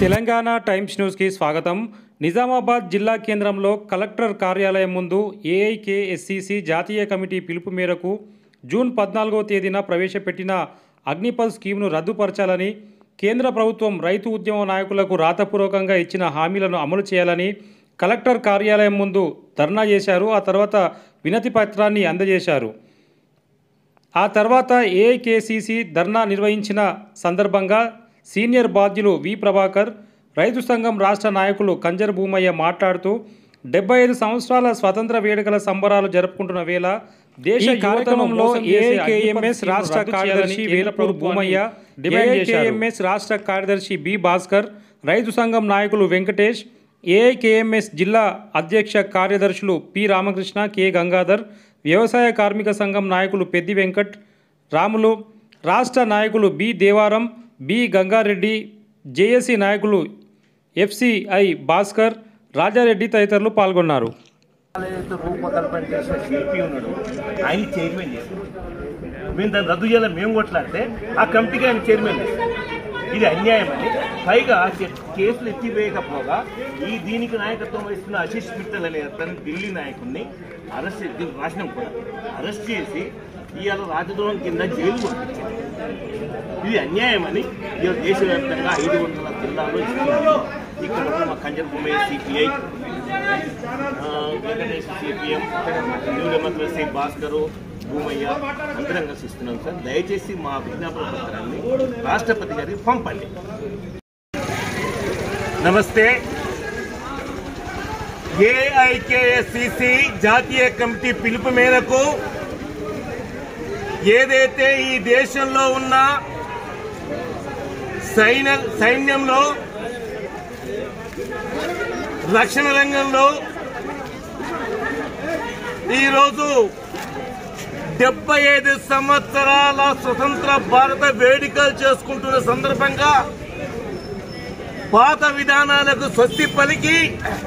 Telangana times న్యూస్కి స్వాగతం నిజామాబాద్ జిల్లా కేంద్రంలో కలెక్టర్ కార్యాలయం ముందు ఏఐకేఎస్సిసి జాతీయ కమిటీ పిలుపు మేరకు జూన్ పద్నాలుగో తేదీన ప్రవేశపెట్టిన అగ్నిపల్ స్కీమ్ను రద్దుపరచాలని కేంద్ర ప్రభుత్వం రైతు ఉద్యమ నాయకులకు రాతపూర్వకంగా ఇచ్చిన హామీలను అమలు చేయాలని కలెక్టర్ కార్యాలయం ముందు ధర్నా చేశారు ఆ తర్వాత వినతి పత్రాన్ని అందజేశారు ఆ తర్వాత ఏఐకేసీసీ ధర్నా నిర్వహించిన సందర్భంగా సీనియర్ బాధ్యులు వి ప్రభాకర్ రైతు సంఘం రాష్ట్ర నాయకులు కంజర్ భూమయ్య మాట్లాడుతూ డెబ్బై ఐదు సంవత్సరాల స్వతంత్ర వేడుకల సంబరాలు జరుపుకుంటున్న వేళ దేశ కార్యక్రమంలో ఏఐకేఎంఎస్ రాష్ట్ర కార్యదర్శి వేలపూర్ భూమయ్య ఏఐకేఎంఎస్ రాష్ట్ర కార్యదర్శి బి భాస్కర్ రైతు సంఘం నాయకులు వెంకటేష్ ఏఐకేఎంఎస్ జిల్లా అధ్యక్ష కార్యదర్శులు పి రామకృష్ణ కె గంగాధర్ వ్యవసాయ కార్మిక సంఘం నాయకులు పెద్ది వెంకట్ రాములు రాష్ట్ర నాయకులు B Devaram B Gangareddy JAC నాయకులు ఎఫ్సిఐ భాస్కర్ రాజారెడ్డి తదితరులు పాల్గొన్నారు ఆలయంతో రూపకల్పన చేసిన శిల్పి ఉన్నాడు ఆయన చైర్మన్ చేశారు మేము దాన్ని రద్దు చేయాలని మేము కొట్లాడితే ఆ కమిటీకి ఆయన చైర్మన్ చేశారు ఇది అన్యాయం అని పైగా కే- కేసులు ఎత్తివేయకపోగా ఈ దీనికి నాయకత్వం వహిస్తున్న ఆశీష్ మిట్టల్ అనే అతను ఢిల్లీ నాయకుడిని అరెస్ట్ చేసి దీనికి రాసినాం కూడా అరెస్ట్ చేసి ఇవాళ రాజద్రోహం కింద జైలు పంపించారు ఇది అన్యాయం అని ఇవాళ దేశవ్యాప్తంగా ఐదు వందల జిల్లాల్లో ఇస్తున్నారు. ఇక్కడ ఉన్న మా Kanjar Bhumaiah CPI Venkatesh CPM new democracy Bhaskar Bhumaiah అందరం కలిసి ఇస్తున్నాం సార్ దయచేసి మా విజ్ఞాపన పత్రాన్ని రాష్ట్రపతి గారికి పంపండి నమస్తే ఏఐకేఎస్సిసి జాతీయ కమిటీ పిలుపు మేరకు ఏదైతే ఈ దేశంలో ఉన్న సైన్య సైన్యంలో రక్షణ రంగంలో ఈరోజు డెబ్బై ఐదు సంవత్సరాల స్వతంత్ర భారత వేడుకలు చేసుకుంటున్న సందర్భంగా పాత విధానాలకు స్వస్తి పలికి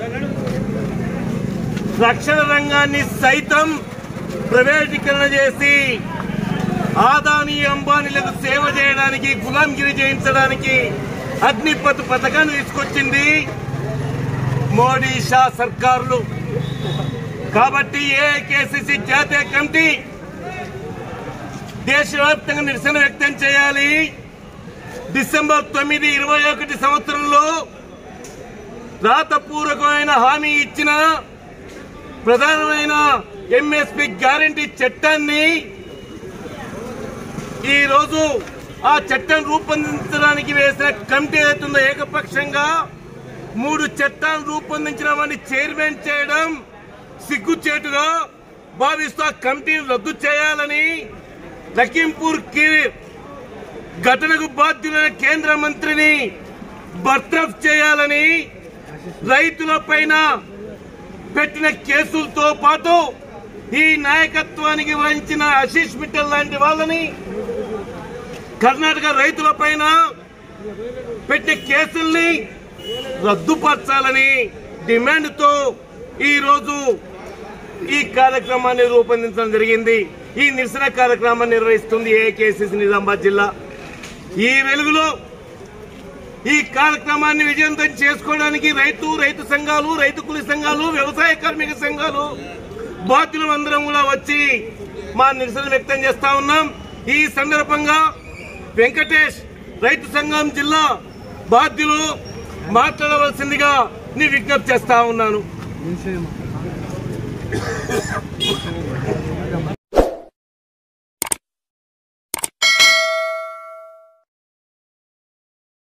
రక్షణ రంగాన్ని సైతం ప్రైవేటీకరణ చేసి ఆదాని అంబానీలకు సేవ చేయడానికి గులాంగిరి చేయించడానికి అగ్నిపథ్ పథకాన్ని తీసుకొచ్చింది మోడీ షా సర్కారులు కాబట్టి ఏఐకేసీసీ జాతీయ కమిటీ దేశవ్యాప్తంగా నిరసన వ్యక్తం చేయాలి డిసెంబర్ తొమ్మిది ఇరవై ఒకటి సంవత్సరంలో రాతపూర్వకమైన హామీ ఇచ్చిన ప్రధానమైన ఎంఎస్పి గ్యారంటీ చట్టాన్ని ఈ రోజు ఆ చట్టం రూపొందించడానికి వేసిన కమిటీ ఏదైతుందో ఏకపక్షంగా మూడు చట్టాలు రూపొందించినామని చైర్మన్ చేయడం సిగ్గుచేటుగా భావిస్తూ ఆ కమిటీని రద్దు చేయాలని లఖింపూర్ కి ఘటనకు బాధ్యులైన కేంద్ర మంత్రిని బర్తరఫ్ చేయాలని రైతుల పైన పెట్టిన కేసులతో పాటు ఈ నాయకత్వానికి వహించిన ఆశీష్ మిట్టల్ లాంటి వాళ్ళని కర్ణాటక రైతుల పైన పెట్టిన కేసుల్ని రద్దుపరచాలని డిమాండ్తో ఈరోజు ఈ కార్యక్రమాన్ని రూపొందించడం జరిగింది ఈ నిరసన కార్యక్రమాన్ని నిర్వహిస్తుంది ఏకేసీసీ నిజామాబాద్ జిల్లా ఈ వెలుగులో ఈ కార్యక్రమాన్ని విజయవంతం చేసుకోవడానికి రైతు రైతు సంఘాలు రైతు కూలి సంఘాలు వ్యవసాయ కార్మిక సంఘాలు బాధ్యులు అందరం కూడా వచ్చి మా నిరసన వ్యక్తం చేస్తా ఉన్నాం ఈ సందర్భంగా వెంకటేష్ రైతు సంఘం జిల్లా బాధ్యులు మాట్లాడవలసిందిగా నీ విజ్ఞప్తి చేస్తా ఉన్నాను